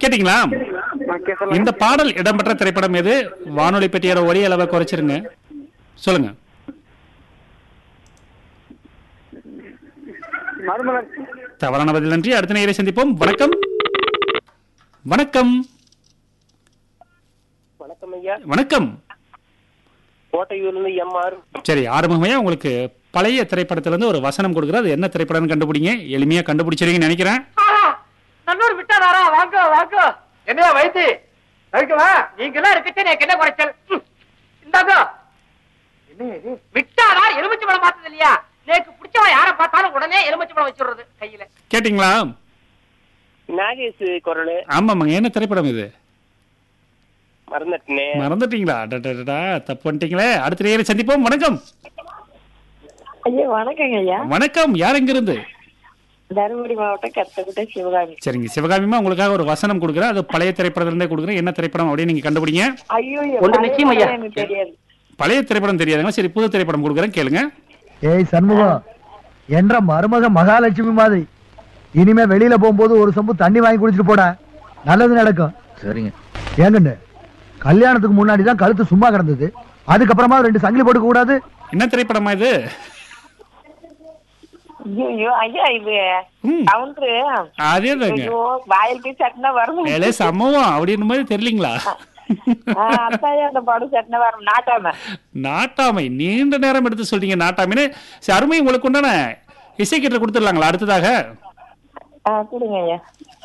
கேட்டிங்களா ஓகே சொல்லுங்க இந்த பாடல் இடம்பெற்ற திரைப்படம் எது வானொலி பெட்டியோட ஒலி அளவை குறைச்சிருங்க சொல்லுங்க மறுமலர்ச்சி தவறான பதில் நன்றி அடுத்த நேரை சந்திப்போம் வணக்கம் வணக்கம் வணக்கம் ஐயா வணக்கம் கோட்டையூர்ல எம்ஆர் சரி ஆரம்பமையா உங்களுக்கு பழைய திரைப்படத்துல இருந்து ஒரு வசனம் கொடுக்குறது அது என்ன திரைப்படம்னு கண்டுபிடிங்க எளிமையா கண்டுபிடிச்சிருவீங்கன்னு நினைக்கிறேன் நல்லூர் விட்டாதாரா வாங்க வாங்க என்னையா வைத்தி வைக்கவா நீங்க எல்லாம் இருக்கச்சே எனக்கு என்ன குறைச்சல் ம். இந்தாங்க விட்டாரா எலுமிச்சை பழம் பார்த்தது இல்லையா நேக்கு பிடிச்சவன் யாரை பார்த்தாலும் உடனே எலுமிச்சை பழம் வச்சுடுறது கையில கேட்டிங்களா நாகேஷ் குரல் ஆமாமாங்க என்ன திரைப்படம் இது மறந்துட்டேனே மறந்துட்டீங்களா அடடடடா, தப்பு பண்ணிட்டீங்களே அடுத்த நேரம் சந்திப்போம் வணக்கம் ஐயா வணக்கங்க ஐயா வணக்கம் யார் எங்கிருந்து தருமபுரி மாவட்டம் கத்தக்குட்டை சிவகாமி சரிங்க சிவகாமிமா உங்களுக்காக ஒரு வசனம் கொடுக்குறேன் அது பழைய திரைப்படத்துல இருந்தே கொடுக்குறேன் என்ன திரைப்படம் அப்படின்னு நீங்க கண்டுபிடிங்க ஐயோ ஒன்று நிச்சயம் ஐயா. எனக்கு தெரியாது பழைய திரைப்படம் தெரியாதுங்க சரி புது திரைப்படம் கொடுக்குறேன் கேளுங்க ஏய் சண்முகம் என்ற மருமக மகாலட்சுமி மாதிரி இனிமே வெளியில போகும்போது ஒரு சொம்பு தண்ணி வாங்கி குடிச்சிட்டு போடா நல்லது நடக்கும் சரிங்க ஏங்கண்ணு கல்யாணத்துக்கு முன்னாடி தான் கழுத்து சும்மா கிடந்தது அதுக்கப்புறமா ரெண்டு சங்கிலி போட்டுக்க கூடாது என்ன திரைப்படமா இது ஐயோ ஐயா இது ம். கவுண்டரு அதே தாங்க ஐயோ வாயில் போய் சட்டினா வரும் வேலை சமவம் அப்படின்னு மாதிரி தெரியலீங்களா அத்தாயா அந்த படம் சட்டினா வரும் நாட்டாம நாட்டாமை நீண்ட நேரம் எடுத்து சொல்றீங்க நாட்டாமைன்னு சரி அருமை உங்களுக்கு உண்டான இசைக்கிட்ட கொடுத்துடலாங்களா அடுத்ததாக ஆ கொடுங்க ஐயா